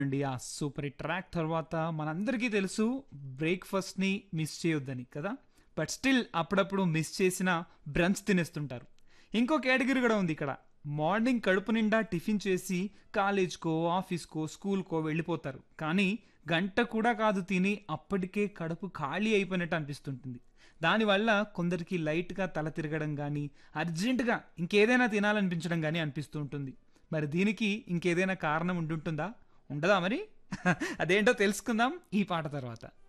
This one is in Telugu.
అండి ఆ సూపర్ హిట్ ట్రాక్ తర్వాత మనందరికీ తెలుసు బ్రేక్ఫాస్ట్ని మిస్ చేయొద్దని కదా బట్ స్టిల్ అప్పుడప్పుడు మిస్ చేసిన బ్రంచ్ తినేస్తుంటారు ఇంకో కేటగిరీ కూడా ఉంది ఇక్కడ మార్నింగ్ కడుపు నిండా టిఫిన్ చేసి కాలేజ్కో ఆఫీస్కో స్కూల్కో వెళ్ళిపోతారు కానీ గంట కూడా కాదు తిని అప్పటికే కడుపు ఖాళీ అయిపోయినట్టు అనిపిస్తుంటుంది దానివల్ల కొందరికి లైట్గా తల తిరగడం కానీ అర్జెంటుగా ఇంకేదైనా తినాలనిపించడం కానీ అనిపిస్తూ ఉంటుంది మరి దీనికి ఇంకేదైనా కారణం ఉంటుంటుందా ఉండదా మరి అదేంటో తెలుసుకుందాం ఈ పాట తర్వాత